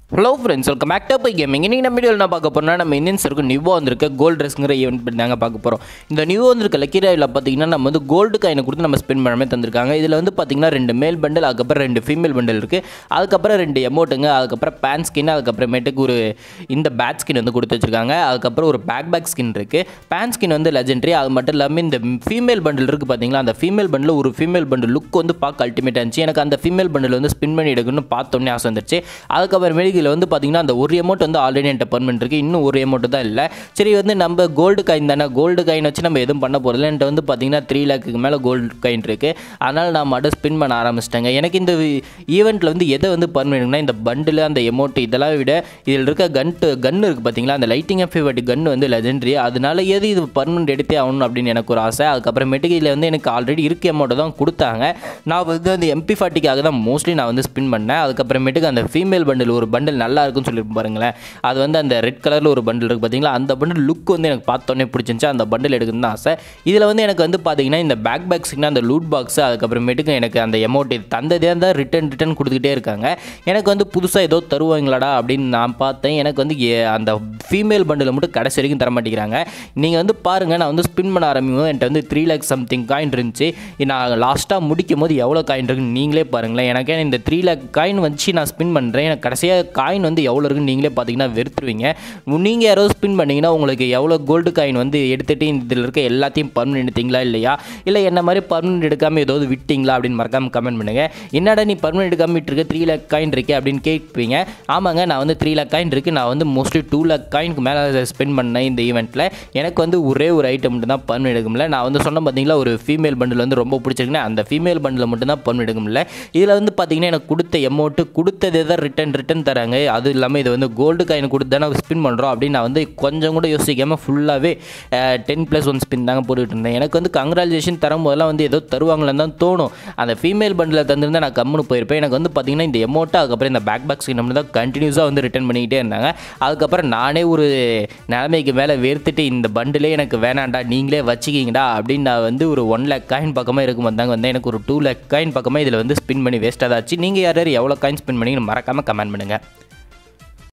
hello friends welcome back to pie gaming இன்னைக்கு நம்ம வீடியோவில் என்ன பார்க்க போறோம்னா நம்ம இந்தியன்ஸ் இருக்கு நியூவாக வந்திருக்க கோல்டு ட்ரெஸ்ங்கிற ஈவெண்ட் பற்றி தாங்க பார்க்க போகிறோம் இந்த நியூ வந்திருக்க லக்கி ராயில் பார்த்தீங்கன்னா நம்ம வந்து கோல்டு காயினை கொடுத்து நம்ம ஸ்பெண்ட் பண்ணாமே தந்திருக்காங்க இதில் வந்து பார்த்தீங்கன்னா ரெண்டு மேல் பண்டல் அதுக்கப்புறம் ரெண்டு ஃபீமேல் பண்டல் இருக்குது அதுக்கப்புறம் ரெண்டு எமௌண்ட்டுங்க அதுக்கப்புறம் பேன் ஸ்கின் அதுக்கப்புறமேட்டுக்கு ஒரு இந்த பேட் ஸ்கின் வந்து கொடுத்து வச்சிருக்காங்க அதுக்கப்புறம் ஒரு பேக் பேக் ஸ்கின் இருக்குது பேன் ஸ்கின் வந்து லெஜெண்டரி அது மட்டும் இல்லாமல் இந்த ஃபீமேல் பண்டல் இருக்குது பார்த்தீங்களா அந்த ஃபீமேல் பண்டில் ஒரு ஃபீமேல் பண்டில் லுக் வந்து பார்க்க அல்டிமேட்டாக இருந்துச்சு எனக்கு அந்த ஃபீமேல் பண்டில் வந்து ஸ்பின் பண்ணி எடுக்கணும்னு பார்த்தோன்னே ஆசை வந்துருச்சு அதுக்கப்புறமேட்டு இதில் வந்து பார்த்தீங்கன்னா அந்த ஒரு அமௌண்ட் வந்து ஆல்ரெடி என்கிட்ட பர்மனெண்ட் இருக்குது இன்னும் ஒரு அமௌண்ட் தான் இல்லை சரி வந்து நம்ம கோல்டு காயின் தானே கோல்டு காயின் வச்சு நம்ம எதுவும் பண்ண போகிறதில்ல என்கிட்ட வந்து பார்த்தீங்கன்னா த்ரீ லேக்குக்கு மேலே கோல்டு காயின் இருக்குது அதனால் நான் மட்டும் ஸ்பின் பண்ண ஆரம்பிச்சிட்டேங்க எனக்கு இந்த ஈவெண்ட்டில் வந்து எதை வந்து பர்மனெண்ட்னா இந்த பண்டில் அந்த எமௌண்ட் இதெல்லாம் விட இதில் இருக்க கன் கன் இருக்குது பார்த்தீங்களா அந்த லைட்டிங் எஃபெக்ட் கன் வந்து லெஜெண்டரி அதனால எது இது பர்மனெண்ட் எடுத்தே ஆகணும் அப்படின்னு எனக்கு ஒரு ஆசை அதுக்கப்புறமேட்டுக்கு இதில் வந்து எனக்கு ஆல்ரெடி இருக்க அமௌண்ட் தான் கொடுத்தாங்க நான் வந்து அந்த எம்பி ஃபார்ட்டிக்காக தான் மோஸ்ட்லி நான் வந்து ஸ்பின் பண்ணேன் அதுக்கப்புறமேட்டுக்கு அந்த ஃபீமேல் பண்டில் ஒரு பண்டில் நல்லா இருக்குன்னு சொல்லி பாருங்களேன் அது வந்து அந்த ரெட் கலரில் ஒரு பண்டில் இருக்குது பார்த்தீங்களா அந்த பண்டில் லுக் வந்து எனக்கு பார்த்தோன்னே பிடிச்சிருந்துச்சு அந்த பண்டில் எடுக்கணும்னு தான் ஆசை இதில் வந்து எனக்கு வந்து பார்த்தீங்கன்னா இந்த பேக் பேக்ஸ்க்குனா அந்த லூட் பாக்ஸ் அதுக்கப்புறமேட்டுக்கு எனக்கு அந்த எமௌண்ட் இது தந்ததே தான் ரிட்டன் ரிட்டன் கொடுத்துக்கிட்டே இருக்காங்க எனக்கு வந்து புதுசாக ஏதோ தருவாங்களாடா அப்படின்னு நான் பார்த்தேன் எனக்கு வந்து ஏ- அந்த ஃபீமேல் பண்டில் மட்டும் கடைசி வரைக்கும் தர மாட்டேங்கிறாங்க நீங்கள் வந்து பாருங்கள் நான் வந்து ஸ்பின் பண்ண ஆரம்பிக்கும் என்கிட்ட வந்து த்ரீ லேக் சம்திங் காயின் இருந்துச்சு நான் லாஸ்ட்டாக முடிக்கும் போது எவ்வளோ காயின் இருக்குன்னு நீங்களே பாருங்களேன் எனக்கு இந்த த்ரீ லேக் காயின் வச்சு நான் ஸ்பின் பண்ணுறேன் எனக்கு கடைசியாக காயின் வந்து எவ்வளோ இருக்குன்னு நீங்களே பார்த்தீங்கன்னா வெறுத்துருவீங்க நீங்கள் யாரோ ஸ்பின் பண்ணீங்கன்னா உங்களுக்கு எவ்வளோ கோல்டு காயின் வந்து எடுத்துகிட்டு இதில் இருக்க எல்லாத்தையும் பர்மனெண்ட் எடுத்தீங்களா இல்லையா இல்லை என்ன மாதிரி பர்மனெண்ட் எடுக்காமல் ஏதாவது விட்டீங்களா அப்படின்னு மறக்காமல் கமெண்ட் பண்ணுங்கள் என்னடா நீ பர்மனெண்ட் எடுக்காமல் விட்டுருக்க த்ரீ லேக் காயின் இருக்கே அப்படின்னு கேட்பீங்க ஆமாங்க நான் வந்து த்ரீ லேக் காயின் இருக்குது நான் வந்து மோஸ்ட்லி டூ லேக் காயினுக்கு மேலே ஸ்பெண்ட் பண்ணேன் இந்த ஈவெண்ட்டில் எனக்கு வந்து ஒரே ஒரு ஐட்டம் மட்டும் தான் பர்மனெண்ட் எடுக்க முடியல நான் வந்து சொன்ன பார்த்தீங்களா ஒரு ஃபீமேல் பண்டில் வந்து ரொம்ப பிடிச்சிருக்குன்னு அந்த ஃபீமேல் பண்டில் மட்டும் தான் பர்மனெண்ட் எடுக்க முடியல இதில் வந்து பார்த்தீங்கன்னா எனக்கு கொடுத்த எமௌண்ட்டு கொடுத்ததே தான் ரிட்டன் ரிட்டன் தராங்க அது இல்லாமல் இது வந்து கோல்டு காயின் கொடுத்து தானே ஸ்பின் பண்ணுறோம் அப்படின்னு நான் வந்து கொஞ்சம் கூட யோசிக்காமல் ஃபுல்லாகவே டென் ப்ளஸ் ஒன் ஸ்பின் தாங்க போட்டுக்கிட்டு இருந்தேன் எனக்கு வந்து கங்க்ராச்சுலேஷன் தரும் போதெல்லாம் வந்து ஏதோ தருவாங்களேன்னு தான் தோணும் அந்த ஃபீமேல் பண்டில் தந்திருந்தா நான் கம்முன்னு போயிருப்பேன் எனக்கு வந்து பார்த்தீங்கன்னா இந்த எமௌண்ட்டு அதுக்கப்புறம் இந்த பேக் பேக் ஸ்கின் தான் கண்டினியூஸாக வந்து ரிட்டர்ன் பண்ணிக்கிட்டே இருந்தாங்க அதுக்கப்புறம் நானே ஒரு நிலைமைக்கு மேலே வேர்த்துட்டு இந்த பண்டிலே எனக்கு வேணாண்டா நீங்களே வச்சுக்கிங்கடா அப்படின்னு நான் வந்து ஒரு ஒன் லேக் காயின் பக்கமாக இருக்கும் வந்தாங்க வந்து எனக்கு ஒரு டூ லேக் காயின் பக்கமாக இதில் வந்து ஸ்பின் பண்ணி வேஸ்ட்டாக தான் ஆச்சு நீங்கள் யார் யார் எவ்வளோ காயின் ஸ்பின் பண்ணி மறக்காமல் கமெண்ட் பண்ணுங்கள்